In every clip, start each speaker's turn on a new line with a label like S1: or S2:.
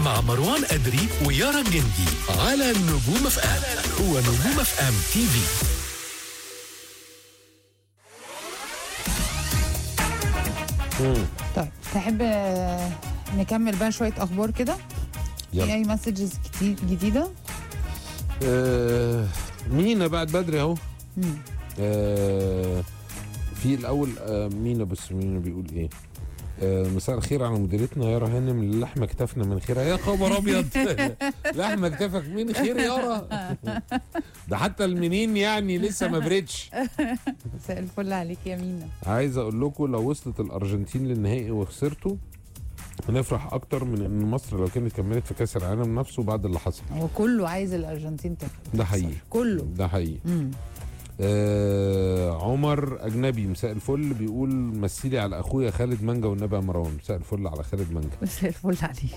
S1: مع مروان أدري ويارا الجندي على نجوم اف ام هو نجوم اف ام تي في
S2: طيب تحب آه، نكمل بقى شويه اخبار كده في
S3: يلا.
S2: اي مسجز كتير جديده
S3: آه مينا بعد بدري اهو
S2: مم.
S3: آه في الاول آه مينا بس مينا بيقول ايه آه مساء الخير على مديرتنا يارا هانم لحمة كتفنا من خيرها يا خبر ابيض لحمة كتفك من خير يارا ده حتى المنين يعني لسه ما بريتش
S2: مساء الفل عليك يا مينا
S3: عايز اقول لكم لو وصلت الارجنتين للنهائي وخسرتوا هنفرح اكتر من ان مصر لو كانت كملت في كاس العالم نفسه بعد اللي حصل
S2: هو كله عايز الارجنتين تخسر
S3: ده حقيقي
S2: كله
S3: ده حقيقي
S2: مم.
S3: آه عمر اجنبي مساء الفل بيقول مثلي على اخويا خالد مانجا والنبي يا مروان مساء الفل على خالد مانجا
S2: مساء الفل عليك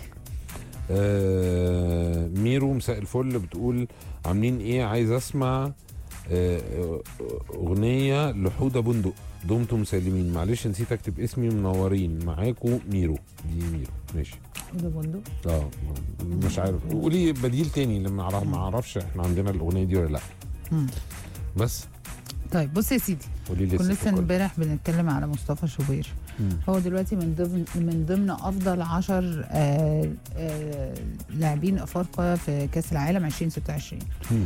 S3: آه ميرو مساء الفل بتقول عاملين ايه عايز اسمع آه آه، اغنيه لحوده بندق دمتم سالمين معلش نسيت اكتب اسمي منورين معاكو ميرو دي ميرو ماشي
S2: ده بندق
S3: اه مش عارف قولي بديل تاني لما اعرف ما اعرفش احنا عندنا الاغنيه دي ولا لا
S2: مم.
S3: بس
S2: طيب بص يا سيدي
S3: قولي لي
S2: كنا
S3: الست
S2: لسه
S3: الكل.
S2: امبارح بنتكلم على مصطفى شوبير
S3: مم.
S2: هو دلوقتي من ضمن من ضمن افضل 10 آه آه لاعبين افارقه في كاس العالم 2026
S3: مم.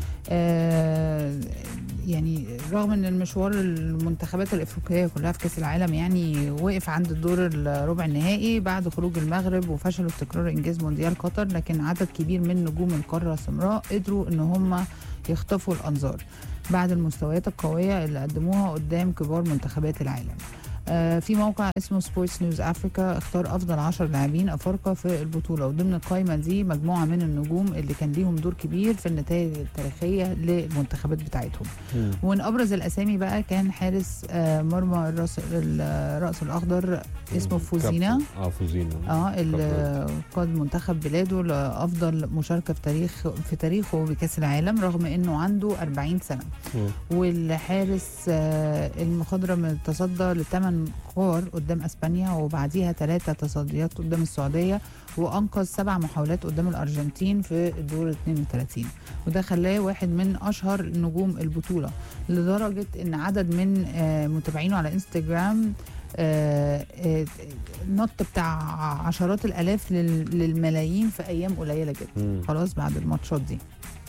S2: آه يعني رغم ان المشوار المنتخبات الافريقيه كلها في كاس العالم يعني وقف عند الدور الربع النهائي بعد خروج المغرب وفشلوا في تكرار انجاز مونديال قطر لكن عدد كبير من نجوم القاره السمراء قدروا ان هم يخطفوا الانظار بعد المستويات القويه اللي قدموها قدام كبار منتخبات العالم آه، في موقع اسمه سبورتس نيوز افريكا اختار افضل 10 لاعبين افارقه في البطوله وضمن القائمه دي مجموعه من النجوم اللي كان ليهم دور كبير في النتائج التاريخيه للمنتخبات بتاعتهم
S3: مم.
S2: ومن ابرز الاسامي بقى كان حارس آه، مرمى الراس الراس الاخضر اسمه فوزينا
S3: كابتن. اه فوزينا
S2: اه اللي قاد منتخب بلاده لافضل مشاركه في تاريخ في تاريخه بكاس العالم رغم انه عنده 40 سنه
S3: مم.
S2: والحارس آه، المخضرم تصدى لثمان كور قدام اسبانيا وبعديها ثلاثه تصديات قدام السعوديه وانقذ سبع محاولات قدام الارجنتين في الدور 32 وده خلاه واحد من اشهر نجوم البطوله لدرجه ان عدد من آه، متابعينه على انستجرام آه، آه، نط بتاع عشرات الالاف لل- للملايين في ايام قليله جدا
S3: مم.
S2: خلاص بعد الماتشات دي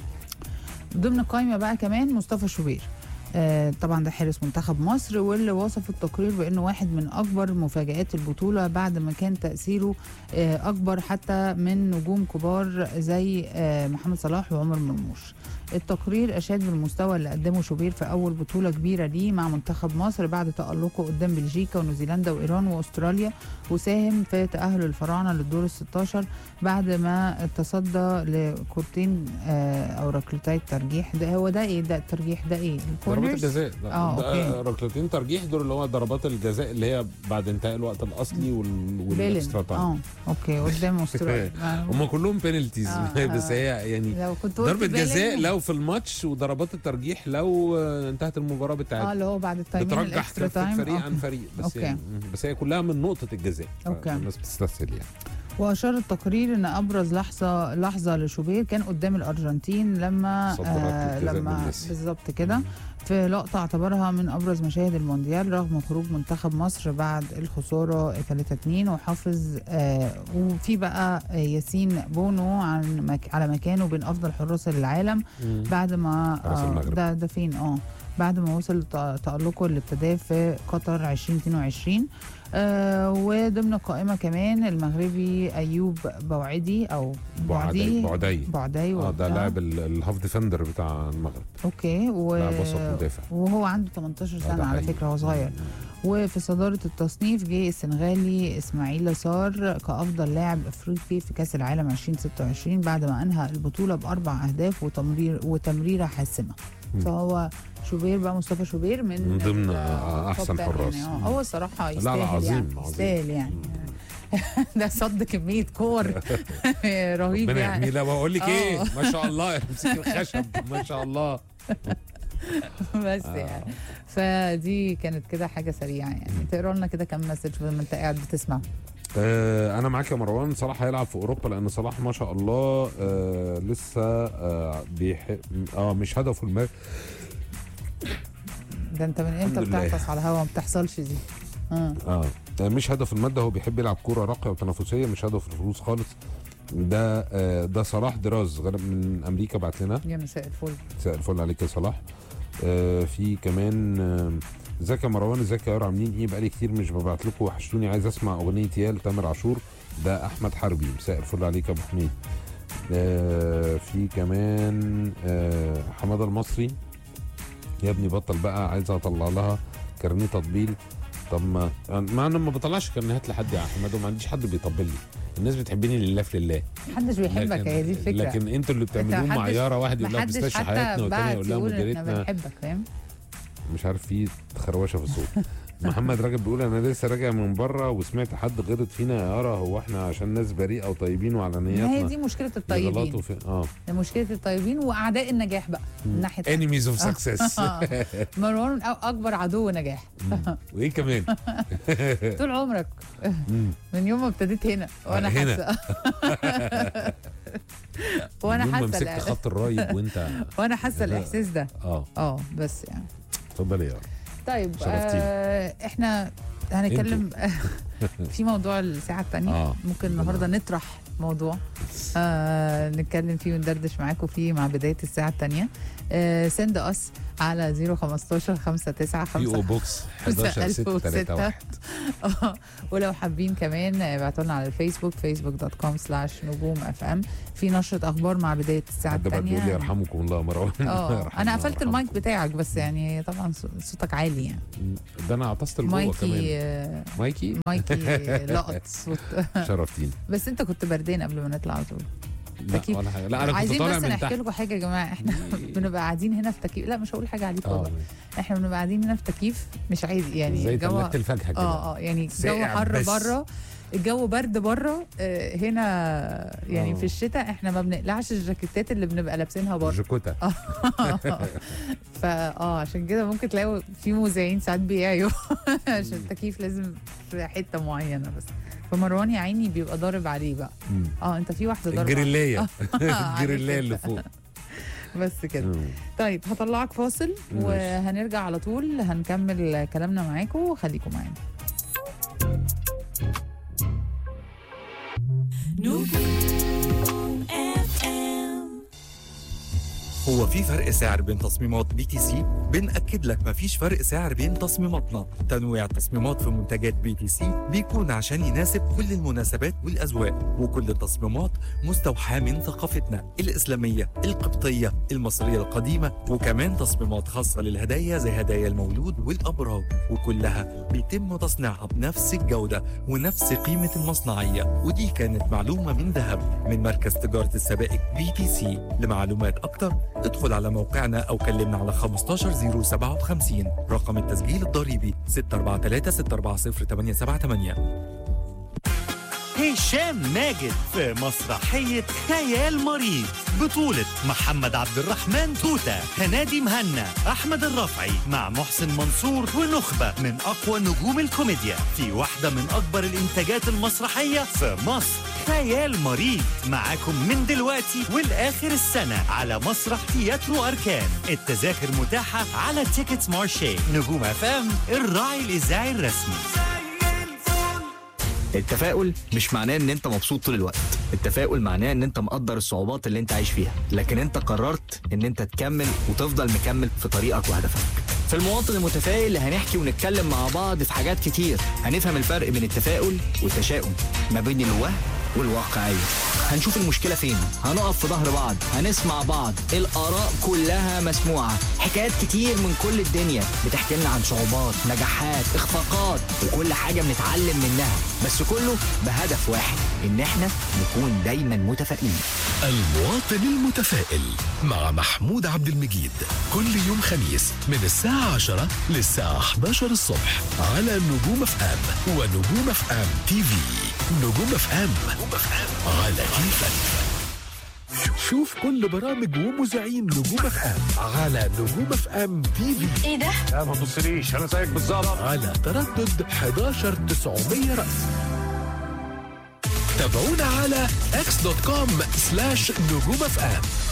S2: ضمن القائمه بقى كمان مصطفى شوبير آه طبعا ده حارس منتخب مصر واللي وصف التقرير بانه واحد من اكبر مفاجات البطوله بعد ما كان تاثيره آه اكبر حتى من نجوم كبار زي آه محمد صلاح وعمر مرموش التقرير اشاد بالمستوى اللي قدمه شوبير في اول بطوله كبيره ليه مع منتخب مصر بعد تالقه قدام بلجيكا ونيوزيلندا وايران واستراليا وساهم في تاهل الفراعنه للدور ال 16 بعد ما تصدى لكورتين آه او ركلتي ترجيح ده هو ده ايه ده الترجيح ده ايه
S3: ضربات
S2: الكورنرز؟
S3: الجزاء ده-
S2: آه،
S3: ده
S2: أوكي.
S3: ركلتين ترجيح دول اللي هو ضربات الجزاء اللي هي بعد انتهاء الوقت الاصلي وال...
S2: بيلن
S3: والاكسترا تايم
S2: اه اوكي قدام استراليا آه،
S3: هم كلهم بينالتيز
S2: آه،
S3: بس
S2: آه.
S3: هي يعني
S2: لو كنت قلت
S3: ضربة
S2: بيلن-
S3: جزاء لو في الماتش وضربات الترجيح لو آه، انتهت المباراة
S2: اه
S3: بتاعتها
S2: اللي هو بعد التايمين
S3: بترجح
S2: الاكسترا
S3: كفة
S2: تايم
S3: فريق
S2: آه.
S3: عن فريق بس
S2: أوكي.
S3: يعني بس هي كلها من نقطة الجزاء
S2: أوكي.
S3: الناس بتستسهل يعني
S2: واشار التقرير ان ابرز لحظه لحظه لشوبير كان قدام الارجنتين لما
S3: صد ركلة جزاء من
S2: لما
S3: ميسي.
S2: بالظبط كده في لقطه اعتبرها من ابرز مشاهد المونديال رغم خروج منتخب مصر بعد الخساره 3 2 وحافظ آه وفي بقى آه، ياسين بونو عن مك على مكانه بين افضل حراس العالم بعد ما
S3: حراس المغرب.
S2: ده ده فين اه بعد ما وصل ت- تألقه اللي ابتداه في قطر 2022 آه وضمن القائمة كمان المغربي أيوب بوعدي أو
S3: بعدي بعدي
S2: بعدي
S3: اه ده
S2: آه.
S3: لاعب ال- الهاف ديفندر بتاع المغرب
S2: اوكي و...
S3: لاعب وسط مدافع
S2: وهو عنده 18
S3: آه،
S2: سنة
S3: ده
S2: على
S3: حقيقي.
S2: فكرة هو صغير وفي صدارة التصنيف جه السنغالي اسماعيل صار كأفضل لاعب افريقي في كأس العالم 2026 بعد ما انهى البطولة بأربع أهداف وتمرير وتمريرة حاسمة
S3: مم.
S2: فهو شوبير بقى مصطفى شوبير من
S3: من ضمن
S2: ال-
S3: آه، أحسن
S2: التوب
S3: حراس.
S2: يعني. آه، هو الصراحة
S3: لا
S2: يستاهل
S3: لا عظيم
S2: يعني
S3: عظيم
S2: يستاهل يعني ده صد كمية كور رهيب
S3: ربنا
S2: يعني
S3: يحميه لا بقول لك ايه
S2: آه.
S3: ما شاء الله امسك الخشب ما شاء الله
S2: بس يعني فدي كانت كده حاجة سريعة يعني تقرا لنا كده كم مسج لما انت قاعد بتسمع
S3: آه انا معاك يا مروان صلاح هيلعب في اوروبا لان صلاح ما شاء الله آه لسه آه بيحب اه مش هدفه المال
S2: ده انت من امتى
S3: الحمد لله.
S2: بتعطس على الهوا ما بتحصلش دي اه
S3: اه مش هدف المادة هو بيحب يلعب كورة راقية وتنافسية مش هدف الفلوس خالص ده آه ده صلاح دراز غالبا من امريكا بعت لنا
S2: يا مساء الفل
S3: مساء الفل عليك يا صلاح آه في كمان آه، ازيك يا مروان ازيك يا يارا عاملين ايه بقالي كتير مش ببعت لكم وحشتوني عايز اسمع اغنيه يال تامر عاشور ده احمد حربي مساء الفل عليك يا ابو حميد آه في كمان آه حماده المصري يا ابني بطل بقى عايز اطلع لها كارنيه تطبيل طب ما ما انا ما بطلعش كارنيهات لحد يا حماده وما عنديش حد بيطبل لي الناس بتحبني لله في لله
S2: محدش بيحبك
S3: لكن-
S2: هي دي الفكره
S3: لكن انتوا اللي بتعملوه
S2: محدش-
S3: مع يارا واحد يقول لها
S2: محدش
S3: بيستشفى حياتنا
S2: حتى
S3: والتاني
S2: بعت
S3: يقول لها
S2: يقول احنا
S3: مديرتنا
S2: بنحبك فاهم
S3: مش عارف في خروشه في الصوت محمد راجل بيقول انا لسه راجع من بره وسمعت حد غلط فينا يا يارا هو احنا عشان ناس بريئه وطيبين وعلى
S2: ما هي
S3: نياتنا
S2: دي مشكله الطيبين
S3: يغلطوا في اه
S2: مشكله الطيبين واعداء النجاح بقى من ناحيه
S3: انيميز اوف سكسس
S2: مروان أو اكبر عدو نجاح
S3: وايه كمان
S2: طول عمرك
S3: مم.
S2: من يوم ما ابتديت هنا وانا
S3: هنا.
S2: حاسه وانا
S3: يوم ما
S2: حاسه
S3: مسكت
S2: الإعلان.
S3: خط الرايب وانت
S2: وانا حاسه
S3: لا.
S2: الاحساس ده
S3: اه
S2: اه بس يعني
S3: اتفضل يا يارا
S2: طيب
S3: شرفتيني.
S2: آه احنا هنتكلم في موضوع الساعه الثانيه
S3: آه.
S2: ممكن النهارده نطرح موضوع آه نتكلم فيه وندردش معاكم فيه مع بدايه الساعه الثانيه آه سند اس على 015 59
S3: في او بوكس 11 6 3 1
S2: آه، ولو حابين كمان ابعتوا لنا على الفيسبوك فيسبوك دوت كوم سلاش نجوم اف ام في نشره اخبار مع بدايه الساعه
S3: حد بعد بيقول لي
S2: الثانيه
S3: يرحمكم الله يا مروان
S2: اه
S3: يرحمنا
S2: انا قفلت
S3: ويرحمكم.
S2: المايك بتاعك بس يعني طبعا ص- صوتك عالي يعني
S3: ده انا عطست لجوه
S2: مايكي
S3: كمان
S2: آه،
S3: مايكي
S2: مايكي لقط صوت
S3: شرفتيني
S2: بس انت كنت بردان قبل ما نطلع على طول
S3: لا
S2: تكييف.
S3: ولا حاجه لا انا كنت
S2: عايزين
S3: طالع
S2: بس
S3: من
S2: نحكي
S3: تحت
S2: لكم حاجه يا جماعه احنا بنبقى قاعدين هنا في تكييف لا مش هقول حاجه عليك
S3: اه
S2: والله احنا بنبقى قاعدين هنا في تكييف مش عادي يعني
S3: زي
S2: الجو
S3: تلاجة الفاكهه كده
S2: اه اه يعني الجو
S3: ساقع
S2: حر
S3: بس.
S2: بره الجو برد بره آه هنا يعني
S3: آه.
S2: في الشتاء احنا ما بنقلعش الجاكيتات اللي بنبقى لابسينها بره
S3: جاكوتا
S2: فا اه عشان كده ممكن تلاقوا في مذيعين ساعات بيعيوا عشان التكييف لازم في حته معينه بس فمروان يا عيني بيبقى ضارب عليه بقى
S3: مم.
S2: اه انت في واحده ضاربه
S3: الجريلايه
S2: عليك
S3: الجريلايه
S2: انت.
S3: اللي فوق
S2: بس كده
S3: مم.
S2: طيب هطلعك فاصل
S3: ماشي.
S2: وهنرجع على طول هنكمل كلامنا معاكم خليكم معانا
S4: هو في فرق سعر بين تصميمات بي تي سي؟ بنأكد لك مفيش فرق سعر بين تصميماتنا، تنويع التصميمات في منتجات بي تي سي بيكون عشان يناسب كل المناسبات والأذواق، وكل التصميمات مستوحاة من ثقافتنا الإسلامية، القبطية، المصرية القديمة، وكمان تصميمات خاصة للهدايا زي هدايا المولود والأبراج، وكلها بيتم تصنيعها بنفس الجودة ونفس قيمة المصنعية، ودي كانت معلومة من ذهب من مركز تجارة السبائك بي تي سي، لمعلومات أكتر ادخل على موقعنا أو كلمنا على 15057 رقم التسجيل الضريبي 643 640 878
S5: هشام ماجد في مسرحية خيال مريض بطولة محمد عبد الرحمن توتة هنادي مهنا أحمد الرفعي مع محسن منصور ونخبة من أقوى نجوم الكوميديا في واحدة من أكبر الإنتاجات المسرحية في مصر خيال مريض معاكم من دلوقتي والآخر السنة على مسرح تياترو أركان التذاكر متاحة على تيكتس مارشي نجوم أفام الراعي الإذاعي الرسمي
S6: التفاؤل مش معناه ان انت مبسوط طول الوقت التفاؤل معناه ان انت مقدر الصعوبات اللي انت عايش فيها لكن انت قررت ان انت تكمل وتفضل مكمل في طريقك وهدفك في المواطن المتفائل هنحكي ونتكلم مع بعض في حاجات كتير هنفهم الفرق بين التفاؤل والتشاؤم ما بين الوهم والواقعية هنشوف المشكلة فين هنقف في ظهر بعض هنسمع بعض الآراء كلها مسموعة حكايات كتير من كل الدنيا بتحكي لنا عن صعوبات نجاحات اخفاقات وكل حاجة بنتعلم منها بس كله بهدف واحد ان احنا نكون دايما متفائلين
S1: المواطن المتفائل مع محمود عبد المجيد كل يوم خميس من الساعة 10 للساعة 11 الصبح على نجوم اف ام ونجوم اف ام تي في نجوم اف ام على كيفك شوف كل برامج ومذيعين نجوم اف ام على نجوم اف ام تي في
S7: ايه ده؟
S1: لا ما تبصليش انا زيك بالظبط على تردد 11900 رأس تابعونا على x.com slash نجوم اف ام